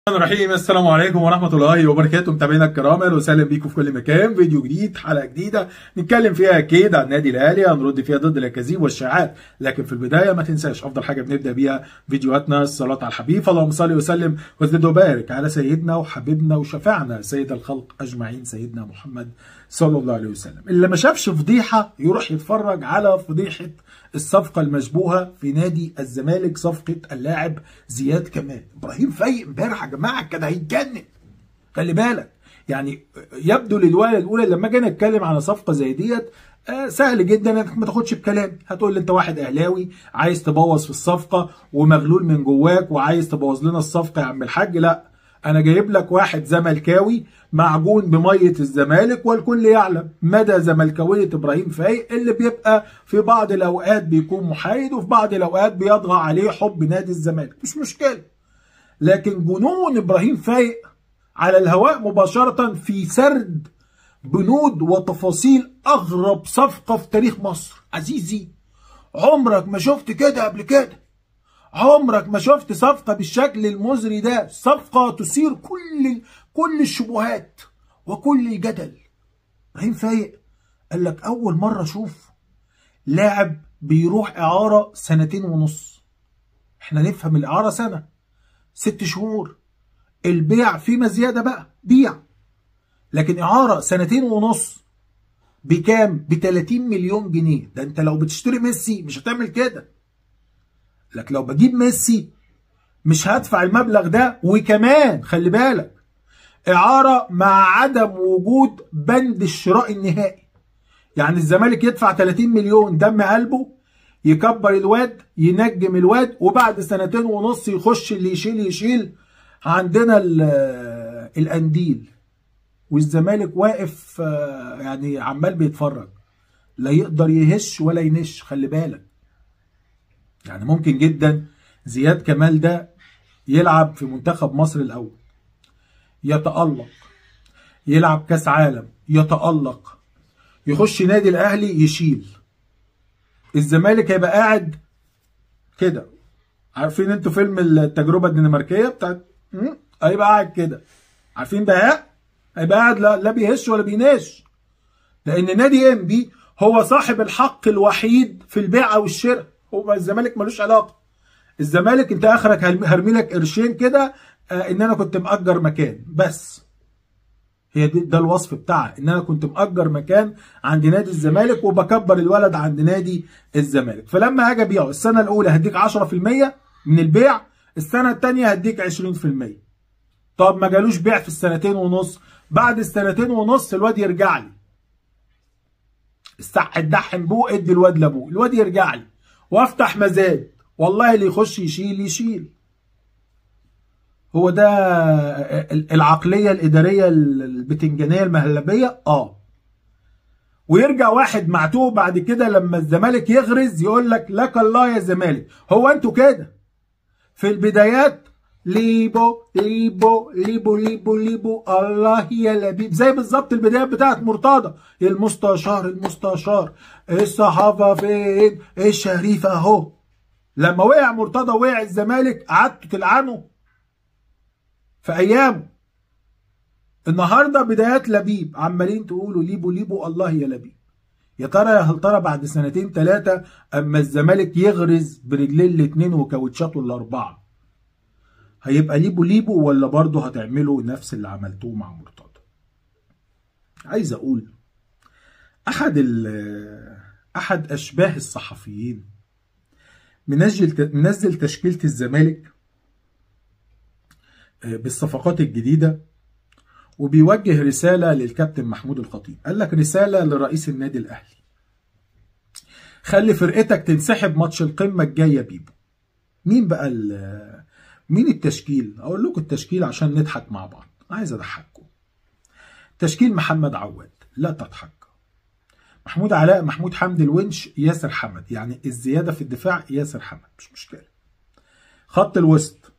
الرحمن الرحيم السلام عليكم ورحمة الله وبركاته متابعينا الكرام اهلا وسهلا بيكم في كل مكان فيديو جديد حلقة جديدة نتكلم فيها اكيد عن النادي الاهلي هنرد فيها ضد الاكاذيب والشائعات لكن في البداية ما تنساش افضل حاجة بنبدأ بيها فيديوهاتنا الصلاة على الحبيب اللهم صل وسلم وزد وبارك على سيدنا وحبيبنا وشفعنا سيد الخلق اجمعين سيدنا محمد صلى الله عليه وسلم اللي ما شافش فضيحة يروح يتفرج على فضيحة الصفقة المشبوهة في نادي الزمالك صفقة اللاعب زياد كمال ابراهيم فايق امبارح يا جماعة كان هيتجنن خلي بالك يعني يبدو للوهلة الأولى لما جينا نتكلم على صفقة زي ديت آه سهل جدا انك ما تاخدش بكلام هتقول لي انت واحد اهلاوي عايز تبوظ في الصفقة ومغلول من جواك وعايز تبوظ لنا الصفقة يا عم الحاج لا انا جايب لك واحد زملكاوي معجون بميه الزمالك والكل يعلم مدى زملكاويه ابراهيم فايق اللي بيبقى في بعض الاوقات بيكون محايد وفي بعض الاوقات بيطغى عليه حب نادي الزمالك مش مشكله لكن جنون ابراهيم فايق على الهواء مباشره في سرد بنود وتفاصيل اغرب صفقه في تاريخ مصر عزيزي عمرك ما شفت كده قبل كده عمرك ما شفت صفقة بالشكل المزري ده صفقة تثير كل كل الشبهات وكل الجدل ابراهيم فايق قال لك أول مرة أشوف لاعب بيروح إعارة سنتين ونص احنا نفهم الإعارة سنة ست شهور البيع فيما زيادة بقى بيع لكن إعارة سنتين ونص بكام؟ ب 30 مليون جنيه ده انت لو بتشتري ميسي مش هتعمل كده لك لو بجيب ميسي مش هدفع المبلغ ده وكمان خلي بالك إعارة مع عدم وجود بند الشراء النهائي يعني الزمالك يدفع 30 مليون دم قلبه يكبر الواد ينجم الواد وبعد سنتين ونص يخش اللي يشيل يشيل عندنا القنديل والزمالك واقف يعني عمال بيتفرج لا يقدر يهش ولا ينش خلي بالك يعني ممكن جدا زياد كمال ده يلعب في منتخب مصر الاول يتألق يلعب كاس عالم يتألق يخش نادي الاهلي يشيل الزمالك هيبقى قاعد كده عارفين انتوا فيلم التجربه الدنماركيه بتاعت هيبقى قاعد كده عارفين بهاء هيبقى قاعد لا, لا بيهش ولا بيناش لان نادي ام بي هو صاحب الحق الوحيد في البيع او الشراء هو الزمالك ملوش علاقه الزمالك انت اخرك هرمي لك قرشين كده آه ان انا كنت مأجر مكان بس هي دي ده الوصف بتاعها ان انا كنت مأجر مكان عند نادي الزمالك وبكبر الولد عند نادي الزمالك فلما هاجي ابيعه السنه الاولى هديك 10% من البيع السنه الثانيه هديك 20% طب ما جالوش بيع في السنتين ونص بعد السنتين ونص الواد يرجع لي السح الدحم بوه ادي الواد لابوه الواد يرجع لي وافتح مزاد والله اللي يخش يشيل يشيل هو ده العقلية الإدارية البتنجانية المهلبية اه ويرجع واحد معتوه بعد كده لما الزمالك يغرز يقول لك لك الله يا زمالك هو انتوا كده في البدايات ليبو ليبو ليبو ليبو ليبو الله يا لبيب زي بالظبط البدايات بتاعت مرتضى المستشار المستشار الصحافه فين الشريف اهو لما وقع مرتضى وقع الزمالك قعدتوا تلعنوا في ايامه النهارده بدايات لبيب عمالين تقولوا ليبو ليبو الله يا لبيب يا ترى يا هل ترى بعد سنتين ثلاثه اما الزمالك يغرز برجلين الاثنين وكاوتشاته الاربعه هيبقى ليبو ليبو ولا برضه هتعملوا نفس اللي عملتوه مع مرتضى عايز اقول احد احد اشباه الصحفيين منزل منزل تشكيله الزمالك بالصفقات الجديده وبيوجه رساله للكابتن محمود الخطيب قال لك رساله لرئيس النادي الاهلي خلي فرقتك تنسحب ماتش القمه الجايه بيبو مين بقى مين التشكيل؟ اقول لكم التشكيل عشان نضحك مع بعض، عايز اضحككم. تشكيل محمد عواد، لا تضحك. محمود علاء، محمود حمدي الونش، ياسر حمد، يعني الزياده في الدفاع ياسر حمد، مش مشكله. خط الوسط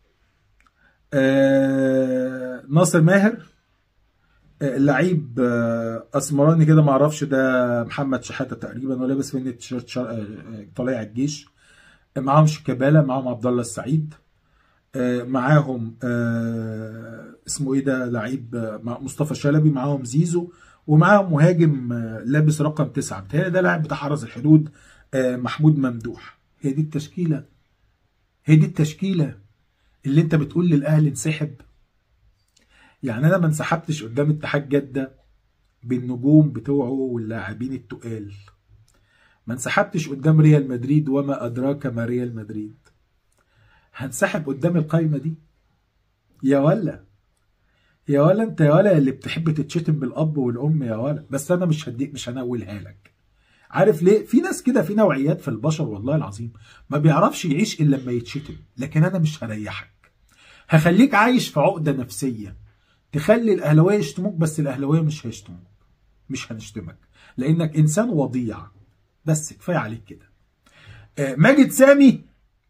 آه ناصر ماهر آه لعيب آه اسمراني كده معرفش ده محمد شحاته تقريبا ولابس فين تيشيرت طالع الجيش معاهم شيكابالا معاهم عبد الله السعيد آه، معاهم آه، اسمه ايه ده لعيب آه، مع مصطفى شلبي معاهم زيزو ومعاهم مهاجم آه، لابس رقم تسعة بتهيألي ده لاعب بتاع حرس الحدود آه، محمود ممدوح هي دي التشكيلة هي دي التشكيلة اللي انت بتقول للاهلي انسحب يعني انا ما انسحبتش قدام اتحاد جدة بالنجوم بتوعه واللاعبين التقال ما انسحبتش قدام ريال مدريد وما ادراك ما ريال مدريد هنسحب قدام القايمه دي يا ولا يا ولا انت يا ولا اللي بتحب تتشتم بالاب والام يا ولا بس انا مش هديك مش هنولها لك عارف ليه في ناس كده في نوعيات في البشر والله العظيم ما بيعرفش يعيش الا لما يتشتم لكن انا مش هريحك هخليك عايش في عقده نفسيه تخلي الاهلاويه يشتموك بس الاهلاويه مش هيشتموك مش هنشتمك لانك انسان وضيع بس كفايه عليك كده آه، ماجد سامي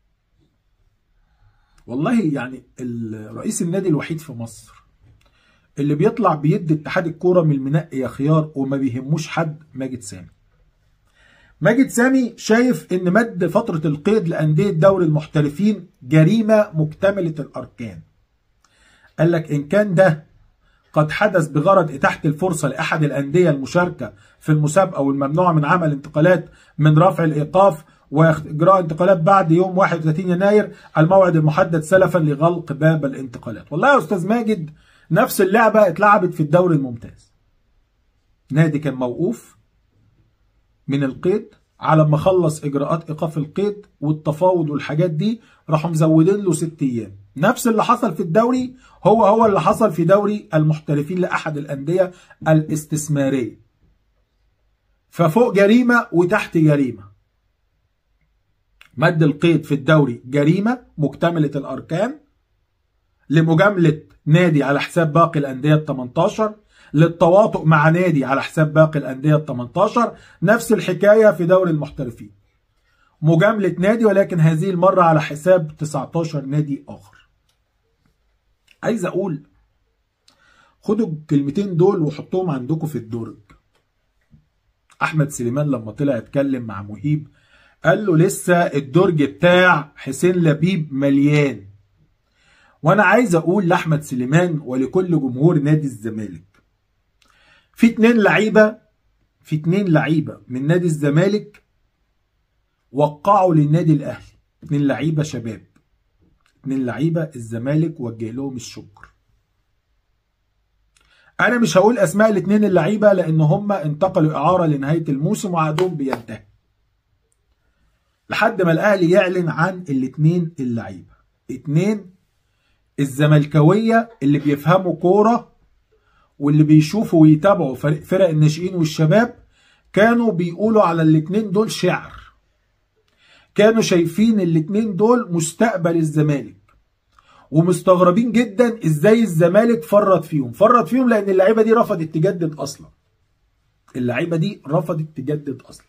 والله يعني ال- رئيس النادي الوحيد في مصر اللي بيطلع بيدي اتحاد الكوره من المنقي يا خيار وما بيهموش حد ماجد سامي ماجد سامي شايف ان مد فتره القيد لانديه دوري المحترفين جريمه مكتمله الاركان قال لك ان كان ده قد حدث بغرض إتاحة الفرصة لأحد الأندية المشاركة في المسابقة والممنوعة من عمل انتقالات من رفع الإيقاف وإجراء انتقالات بعد يوم 31 يناير الموعد المحدد سلفا لغلق باب الانتقالات والله يا أستاذ ماجد نفس اللعبة اتلعبت في الدوري الممتاز نادي كان موقوف من القيد على ما خلص اجراءات ايقاف القيد والتفاوض والحاجات دي راحوا مزودين له ست ايام نفس اللي حصل في الدوري هو هو اللي حصل في دوري المحترفين لاحد الانديه الاستثماريه ففوق جريمه وتحت جريمه مد القيد في الدوري جريمه مكتمله الاركان لمجامله نادي على حساب باقي الانديه ال 18 للتواطؤ مع نادي على حساب باقي الانديه ال 18 نفس الحكايه في دوري المحترفين مجامله نادي ولكن هذه المره على حساب 19 نادي اخر عايز اقول خدوا الكلمتين دول وحطوهم عندكم في الدرج احمد سليمان لما طلع اتكلم مع مهيب قال له لسه الدرج بتاع حسين لبيب مليان وانا عايز اقول لاحمد سليمان ولكل جمهور نادي الزمالك في اتنين لعيبه في اتنين لعيبه من نادي الزمالك وقعوا للنادي الاهلي اتنين لعيبه شباب اتنين لعيبه الزمالك وجه لهم الشكر انا مش هقول اسماء الاتنين اللعيبه لان هم انتقلوا اعاره لنهايه الموسم وعقدهم بينتهي لحد ما الاهلي يعلن عن الاتنين اللعيبه اتنين الزملكاويه اللي بيفهموا كوره واللي بيشوفوا ويتابعوا فرق, فرق الناشئين والشباب كانوا بيقولوا على الاتنين دول شعر كانوا شايفين الاتنين دول مستقبل الزمالك ومستغربين جدا ازاي الزمالك فرط فيهم فرط فيهم لان اللعيبه دي رفضت تجدد اصلا اللعيبه دي رفضت تجدد اصلا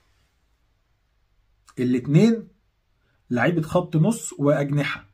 الاتنين لعيبه خط نص واجنحه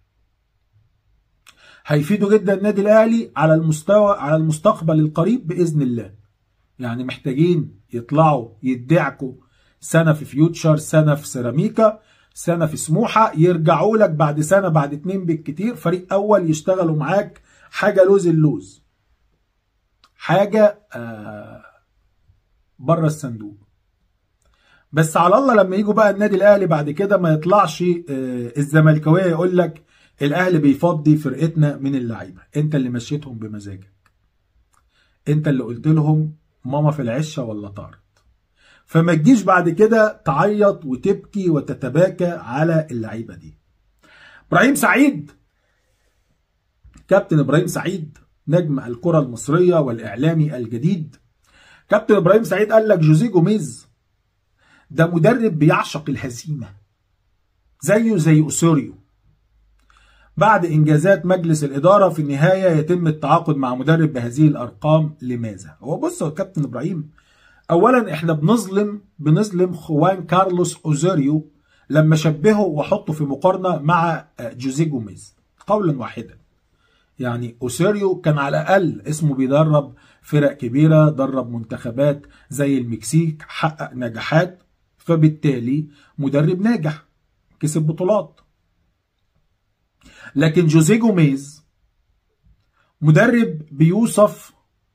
هيفيدوا جدا النادي الاهلي على المستوى على المستقبل القريب باذن الله يعني محتاجين يطلعوا يدعكوا سنه في فيوتشر سنه في سيراميكا سنه في سموحه يرجعوا لك بعد سنه بعد اتنين بالكتير فريق اول يشتغلوا معاك حاجه لوز اللوز حاجه آه بره الصندوق بس على الله لما يجوا بقى النادي الاهلي بعد كده ما يطلعش آه الزملكاويه يقول لك الاهلي بيفضي فرقتنا من اللعيبه انت اللي مشيتهم بمزاجك انت اللي قلت لهم ماما في العشه ولا طارت فما تجيش بعد كده تعيط وتبكي وتتباكى على اللعيبه دي ابراهيم سعيد كابتن ابراهيم سعيد نجم الكره المصريه والاعلامي الجديد كابتن ابراهيم سعيد قال لك جوزيه جوميز ده مدرب بيعشق الهزيمه زيه زي اسوريو بعد انجازات مجلس الاداره في النهايه يتم التعاقد مع مدرب بهذه الارقام لماذا هو بص يا كابتن ابراهيم اولا احنا بنظلم بنظلم خوان كارلوس اوزوريو لما شبهه وحطه في مقارنه مع جوزيه جوميز قولا واحدا يعني اوسيريو كان على الاقل اسمه بيدرب فرق كبيره درب منتخبات زي المكسيك حقق نجاحات فبالتالي مدرب ناجح كسب بطولات لكن جوزيه جوميز مدرب بيوصف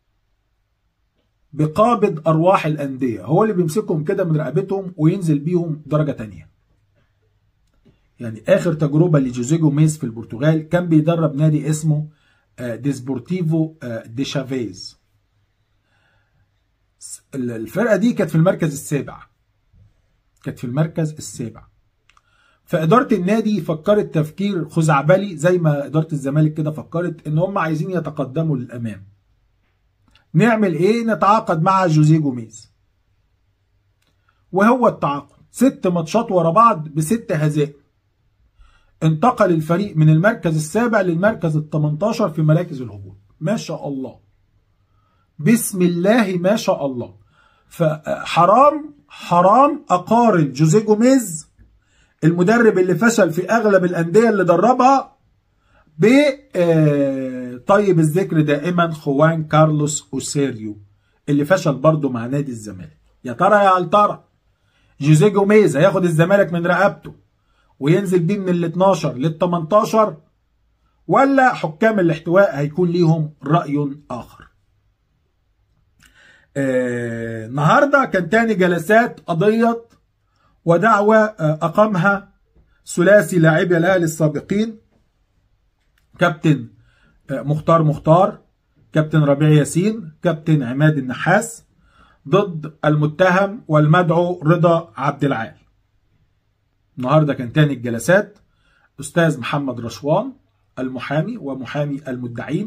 بقابض ارواح الانديه هو اللي بيمسكهم كده من رقبتهم وينزل بيهم درجه تانية يعني اخر تجربه لجوزيه جوميز في البرتغال كان بيدرب نادي اسمه ديسبورتيفو دي شافيز الفرقه دي كانت في المركز السابع كانت في المركز السابع فإدارة النادي فكرت تفكير خزعبلي زي ما إدارة الزمالك كده فكرت إن هم عايزين يتقدموا للأمام. نعمل إيه؟ نتعاقد مع جوزيه جوميز. وهو التعاقد ست ماتشات ورا بعض بست هزائم. انتقل الفريق من المركز السابع للمركز ال 18 في مراكز الهبوط. ما شاء الله. بسم الله ما شاء الله. فحرام حرام أقارن جوزيه جوميز المدرب اللي فشل في اغلب الانديه اللي دربها ب طيب الذكر دائما خوان كارلوس اوسيريو اللي فشل برضه مع نادي الزمالك يا ترى يا هل ترى جوزيه جوميز هياخد الزمالك من رقبته وينزل بيه من ال 12 لل 18 ولا حكام الاحتواء هيكون ليهم راي اخر آه النهارده كان تاني جلسات قضيه ودعوة أقامها ثلاثي لاعبي الأهلي السابقين كابتن مختار مختار كابتن ربيع ياسين كابتن عماد النحاس ضد المتهم والمدعو رضا عبد العال النهارده كان تاني الجلسات أستاذ محمد رشوان المحامي ومحامي المدعين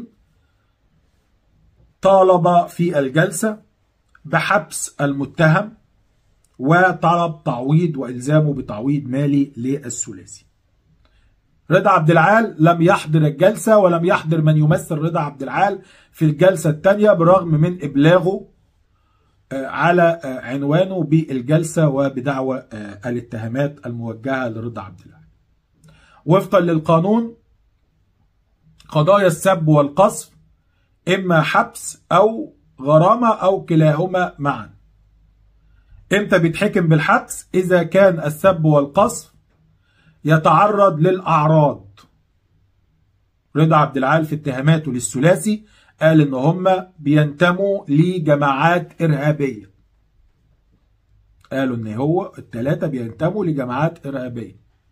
طالب في الجلسة بحبس المتهم وطلب تعويض والزامه بتعويض مالي للثلاثي. رضا عبد العال لم يحضر الجلسه ولم يحضر من يمثل رضا عبد العال في الجلسه الثانيه برغم من ابلاغه على عنوانه بالجلسه وبدعوى الاتهامات الموجهه لرضا عبد العال. وفقا للقانون قضايا السب والقذف اما حبس او غرامه او كلاهما معا. امتى بيتحكم بالحبس اذا كان السب والقذف يتعرض للاعراض رضا عبد العال في اتهاماته للثلاثي قال ان هم بينتموا لجماعات ارهابيه قالوا ان هو الثلاثه بينتموا لجماعات ارهابيه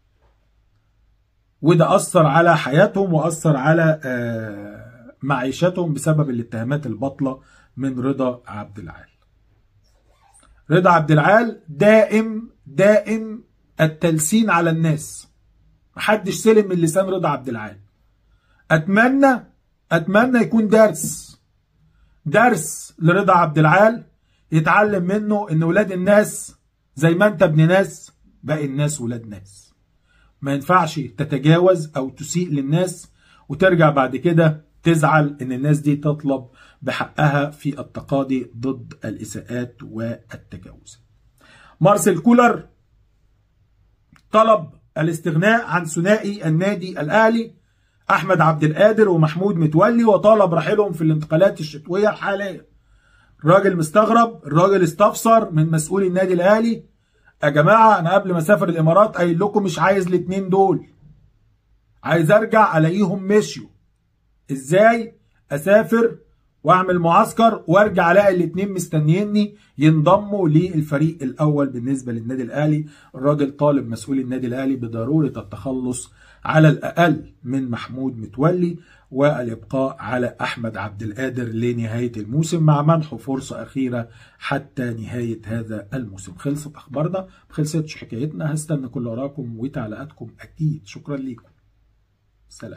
وده اثر على حياتهم واثر على معيشتهم بسبب الاتهامات الباطله من رضا عبد العال رضا عبد العال دائم دائم التلسين على الناس محدش سلم من لسان رضا عبد العال اتمنى اتمنى يكون درس درس لرضا عبد العال يتعلم منه ان ولاد الناس زي ما انت ابن ناس باقي الناس ولاد ناس ما ينفعش تتجاوز او تسيء للناس وترجع بعد كده تزعل ان الناس دي تطلب بحقها في التقاضي ضد الإساءات والتجاوز مارسيل كولر طلب الاستغناء عن ثنائي النادي الأهلي أحمد عبد القادر ومحمود متولي وطالب رحيلهم في الانتقالات الشتوية الحالية الراجل مستغرب الراجل استفسر من مسؤول النادي الأهلي يا جماعة أنا قبل ما أسافر الإمارات قايل لكم مش عايز الاتنين دول عايز أرجع ألاقيهم مشيوا إزاي أسافر واعمل معسكر وارجع الاقي الاثنين مستنيني ينضموا للفريق الاول بالنسبه للنادي الاهلي الراجل طالب مسؤول النادي الاهلي بضروره التخلص على الاقل من محمود متولي والابقاء على احمد عبد القادر لنهايه الموسم مع منحه فرصه اخيره حتى نهايه هذا الموسم خلصت اخبارنا ما خلصتش حكايتنا هستنى كل اراءكم وتعليقاتكم اكيد شكرا ليكم سلام